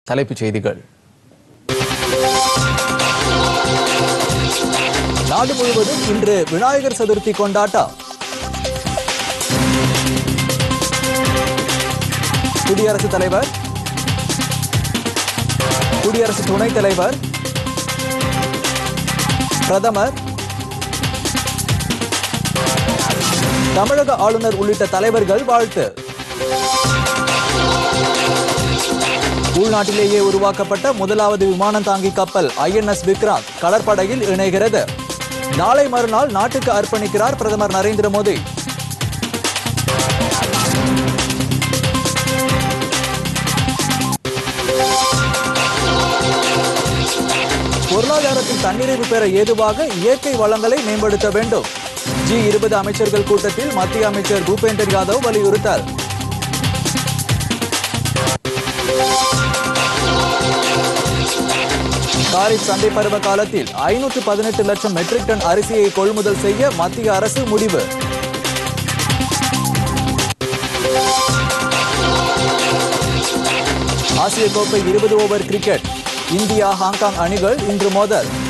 தலைப்புச் செய்திகள் நாடு முழுவதும் இன்று விநாயகர் சதுர்த்தி கொண்டாட்டம் குடியரசுத் தலைவர் குடியரசு துணைத் தலைவர் பிரதமர் தமிழக ஆளுநர் உள்ளிட்ட தலைவர்கள் வாழ்த்து உள்நாட்டிலேயே உருவாக்கப்பட்ட முதலாவது விமானம் தாங்கி கப்பல் ஐஎன்எஸ் விக்ராந்த் கடற்படையில் இணைகிறது நாளை மறுநாள் நாட்டுக்கு அர்ப்பணிக்கிறார் பிரதமர் நரேந்திர மோடி பொருளாதாரத்தில் தன்னிறைவு பெற ஏதுவாக இயற்கை வளங்களை மேம்படுத்த வேண்டும் ஜி இருபது அமைச்சர்கள் கூட்டத்தில் மத்திய அமைச்சர் பூபேந்தர் யாதவ் வலியுறுத்தல் காரிஃப் சண்டை பருவ காலத்தில் ஐநூற்று பதினெட்டு லட்சம் மெட்ரிக் டன் அரிசியை கொள்முதல் செய்ய மத்திய அரசு முடிவு ஆசிய கோப்பை இருபது ஓவர் கிரிக்கெட் இந்தியா ஹாங்காங் அணிகள் இன்று மோதல்